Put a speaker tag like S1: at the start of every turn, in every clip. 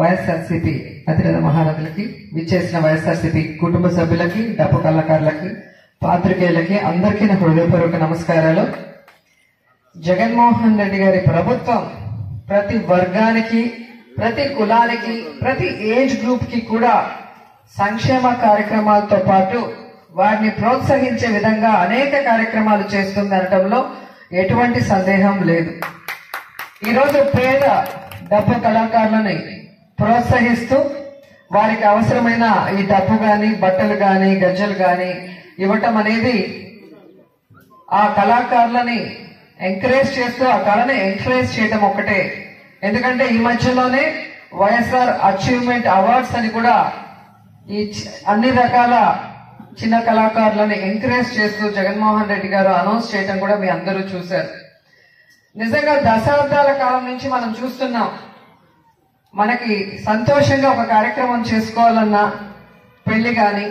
S1: వైఎస్ఆర్సీపీ అతిరథ మహారథులకి విచ్చేసిన వైఎస్ఆర్సీపీ కుటుంబ సభ్యులకి డప్పు కళాకారులకి పాత్రికేయులకి అందరికీ నా హృదయపూర్వక నమస్కారాలు జగన్మోహన్ రెడ్డి గారి ప్రభుత్వం ప్రతి వర్గానికి ప్రతి కులానికి ప్రతి ఏజ్ గ్రూప్ కి కూడా సంక్షేమ కార్యక్రమాలతో పాటు వారిని ప్రోత్సహించే విధంగా అనేక కార్యక్రమాలు చేస్తుంది అనటంలో ఎటువంటి సందేహం లేదు ఈరోజు పేద డబ్బు కళాకారులని ప్రోత్సహిస్తూ వారికి అవసరమైన ఈ డబ్బు గాని బట్టలు గాని గజ్జలు గాని ఇవ్వటం అనేది ఆ కళాకారులని ఎంకరేజ్ చేస్తూ ఆ కళని ఎంకరేజ్ చేయడం ఒకటే ఎందుకంటే ఈ మధ్యలోనే వైఎస్ఆర్ అచీవ్మెంట్ అవార్డ్స్ అని కూడా ఈ చి- అన్ని రకాల చిన్న కళాకారులను ఎంకరేజ్ చేస్తూ జగన్మోహన్ రెడ్డి గారు అనౌన్స్ చేయడం కూడా మీ అందరూ చూశారు నిజంగా దశాబ్దాల కాలం నుంచి మనం చూస్తున్నాం మనకి సంతోషంగా ఒక కార్యక్రమం చేసుకోవాలన్నా పెళ్లి గాని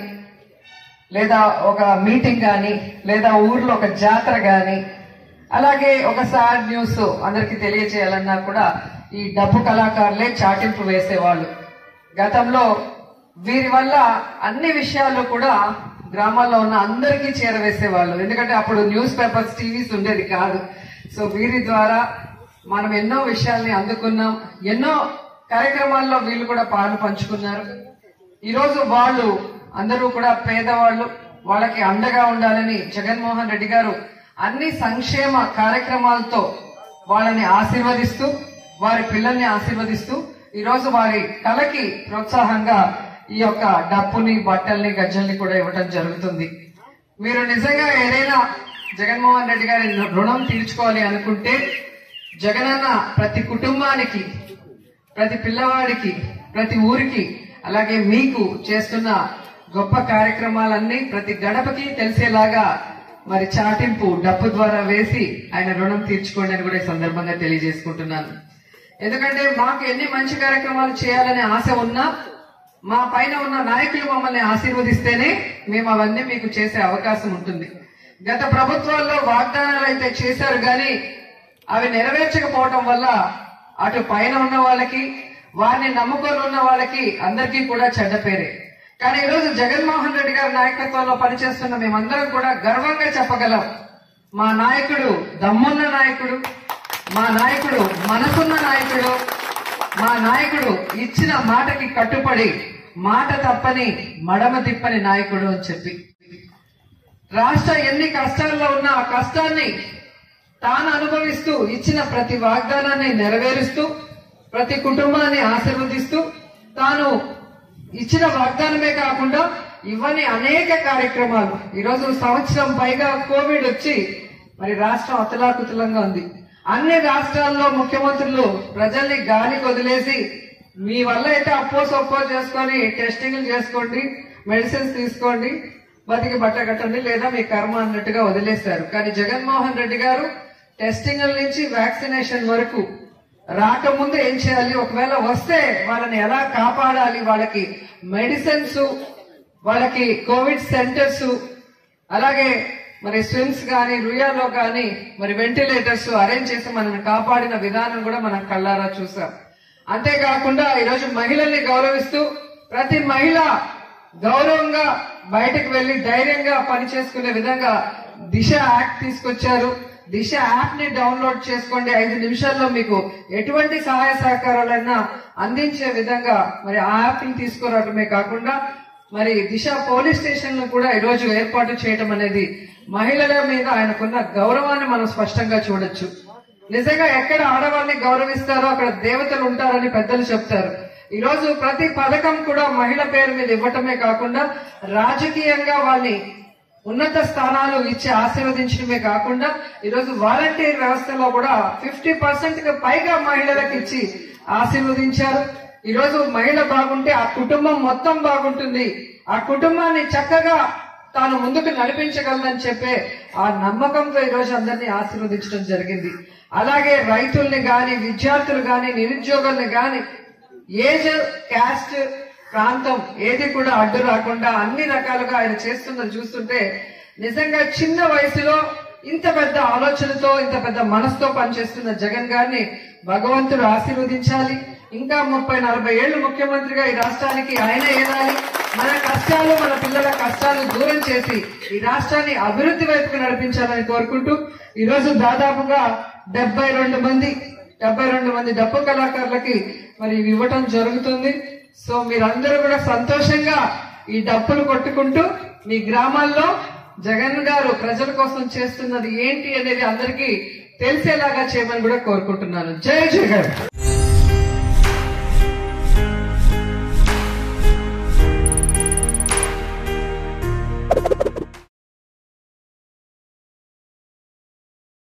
S1: లేదా ఒక మీటింగ్ గాని లేదా ఊర్లో ఒక జాతర గాని అలాగే ఒక సాడ్ న్యూస్ అందరికి తెలియజేయాలన్నా కూడా ఈ డబ్బు కళాకారులే చాటింపు వేసేవాళ్ళు గతంలో వీరి వల్ల అన్ని విషయాలు కూడా గ్రామాల్లో ఉన్న అందరికీ చేరవేసేవాళ్ళు ఎందుకంటే అప్పుడు న్యూస్ పేపర్స్ టీవీస్ ఉండేది కాదు సో వీరి ద్వారా మనం ఎన్నో విషయాల్ని అందుకున్నాం ఎన్నో కార్యక్రమాల్లో వీళ్ళు కూడా పాలు పంచుకున్నారు ఈరోజు వాళ్ళు అందరూ కూడా పేదవాళ్ళు వాళ్ళకి అండగా ఉండాలని జగన్మోహన్ రెడ్డి గారు అన్ని సంక్షేమ కార్యక్రమాలతో వాళ్ళని ఆశీర్వదిస్తూ వారి పిల్లల్ని ఆశీర్వదిస్తూ ఈరోజు వారి కళకి ప్రోత్సాహంగా ఈ యొక్క డప్పుని బట్టల్ని గజ్జల్ని కూడా ఇవ్వటం జరుగుతుంది మీరు నిజంగా ఏదైనా జగన్మోహన్ రెడ్డి గారి రుణం తీర్చుకోవాలి అనుకుంటే జగనన్న ప్రతి కుటుంబానికి ప్రతి పిల్లవాడికి ప్రతి ఊరికి అలాగే మీకు చేస్తున్న గొప్ప కార్యక్రమాలన్నీ ప్రతి గడపకి తెలిసేలాగా మరి చాటింపు డప్పు ద్వారా వేసి ఆయన రుణం తీర్చుకోండి అని కూడా ఈ సందర్భంగా తెలియజేసుకుంటున్నాను ఎందుకంటే మాకు ఎన్ని మంచి కార్యక్రమాలు చేయాలనే ఆశ ఉన్నా మా పైన ఉన్న నాయకులు మమ్మల్ని ఆశీర్వదిస్తేనే మేము అవన్నీ మీకు చేసే అవకాశం ఉంటుంది గత ప్రభుత్వాల్లో వాగ్దానాలు అయితే చేశారు కానీ అవి నెరవేర్చకపోవటం వల్ల అటు పైన ఉన్న వాళ్ళకి వారిని నమ్ముకొని ఉన్న వాళ్ళకి అందరికీ కూడా చెడ్డ పేరే కానీ ఈరోజు జగన్మోహన్ రెడ్డి గారి నాయకత్వంలో పనిచేస్తున్న మేమందరం కూడా గర్వంగా చెప్పగలం మా నాయకుడు దమ్మున్న నాయకుడు మా నాయకుడు మనసున్న నాయకుడు మా నాయకుడు ఇచ్చిన మాటకి కట్టుబడి మాట తప్పని మడమ తిప్పని నాయకుడు అని చెప్పి రాష్ట్ర ఎన్ని కష్టాల్లో ఉన్న ఆ కష్టాన్ని తాను అనుభవిస్తూ ఇచ్చిన ప్రతి వాగ్దానాన్ని నెరవేరుస్తూ ప్రతి కుటుంబాన్ని ఆశీర్వదిస్తూ తాను ఇచ్చిన వాగ్దానమే కాకుండా ఇవన్నీ అనేక కార్యక్రమాలు ఈరోజు సంవత్సరం పైగా కోవిడ్ వచ్చి మరి రాష్ట్రం అతలాకుతలంగా ఉంది అన్ని రాష్ట్రాల్లో ముఖ్యమంత్రులు ప్రజల్ని గాలికి వదిలేసి మీ వల్ల అయితే అప్పో సొప్పో చేసుకొని టెస్టింగ్లు చేసుకోండి మెడిసిన్స్ తీసుకోండి బతికి బట్ట కట్టండి లేదా మీ కర్మ అన్నట్టుగా వదిలేశారు కానీ జగన్మోహన్ రెడ్డి గారు టెస్టింగ్ల నుంచి వ్యాక్సినేషన్ వరకు రాకముందు ఏం చేయాలి ఒకవేళ వస్తే వాళ్ళని ఎలా కాపాడాలి వాళ్ళకి మెడిసిన్స్ వాళ్ళకి కోవిడ్ సెంటర్స్ అలాగే మరి స్విమ్స్ కానీ రుయాలో కానీ మరి వెంటిలేటర్స్ అరేంజ్ చేసి మనల్ని కాపాడిన విధానం కూడా మనం కళ్ళారా చూసాం అంతేకాకుండా ఈరోజు మహిళల్ని గౌరవిస్తూ ప్రతి మహిళ గౌరవంగా బయటకు వెళ్లి ధైర్యంగా పని చేసుకునే విధంగా దిశ యాక్ట్ తీసుకొచ్చారు దిశ యాప్ ని డౌన్లోడ్ చేసుకోండి ఐదు నిమిషాల్లో మీకు ఎటువంటి సహాయ సహకారాలైనా అందించే విధంగా మరి ఆ యాప్ ని తీసుకురావడమే కాకుండా మరి దిశ పోలీస్ స్టేషన్ కూడా ఈ రోజు ఏర్పాటు చేయడం అనేది మహిళల మీద ఆయనకున్న గౌరవాన్ని మనం స్పష్టంగా చూడొచ్చు నిజంగా ఎక్కడ ఆడవాళ్ళని గౌరవిస్తారో అక్కడ దేవతలు ఉంటారని పెద్దలు చెప్తారు ఈ రోజు ప్రతి పథకం కూడా మహిళ పేరు మీద ఇవ్వటమే కాకుండా రాజకీయంగా వాళ్ళని ఉన్నత స్థానాలు ఇచ్చి ఆశీర్వదించడమే కాకుండా ఈరోజు వాలంటీర్ వ్యవస్థలో కూడా ఫిఫ్టీ పర్సెంట్ కి పైగా మహిళలకు ఇచ్చి ఆశీర్వదించారు ఈరోజు మహిళ బాగుంటే ఆ కుటుంబం మొత్తం బాగుంటుంది ఆ కుటుంబాన్ని చక్కగా తాను ముందుకు నడిపించగలదని చెప్పే ఆ నమ్మకంతో ఈరోజు అందరినీ ఆశీర్వదించడం జరిగింది అలాగే రైతుల్ని గాని విద్యార్థులు గాని నిరుద్యోగుల్ని గాని ఏజ్ క్యాస్ట్ ప్రాంతం ఏది కూడా అడ్డు రాకుండా అన్ని రకాలుగా ఆయన చేస్తున్నది చూస్తుంటే నిజంగా చిన్న వయసులో ఇంత పెద్ద ఆలోచనతో ఇంత పెద్ద మనసుతో పనిచేస్తున్న జగన్ గారిని భగవంతుడు ఆశీర్వదించాలి ఇంకా ముప్పై నలభై ఏళ్లు ముఖ్యమంత్రిగా ఈ రాష్ట్రానికి ఆయన ఏదాలి మన కష్టాలు మన పిల్లల కష్టాలు దూరం చేసి ఈ రాష్ట్రాన్ని అభివృద్ధి వైపుకు నడిపించాలని కోరుకుంటూ ఈ రోజు దాదాపుగా డెబ్బై రెండు మంది డెబ్బై రెండు మంది డప్పు కళాకారులకి మరి ఇవి ఇవ్వటం జరుగుతుంది సో మీరందరూ కూడా సంతోషంగా ఈ డప్పులు కొట్టుకుంటూ మీ గ్రామాల్లో జగన్ గారు ప్రజల కోసం చేస్తున్నది ఏంటి అనేది అందరికీ తెలిసేలాగా చేయమని కూడా కోరుకుంటున్నాను జై జగన్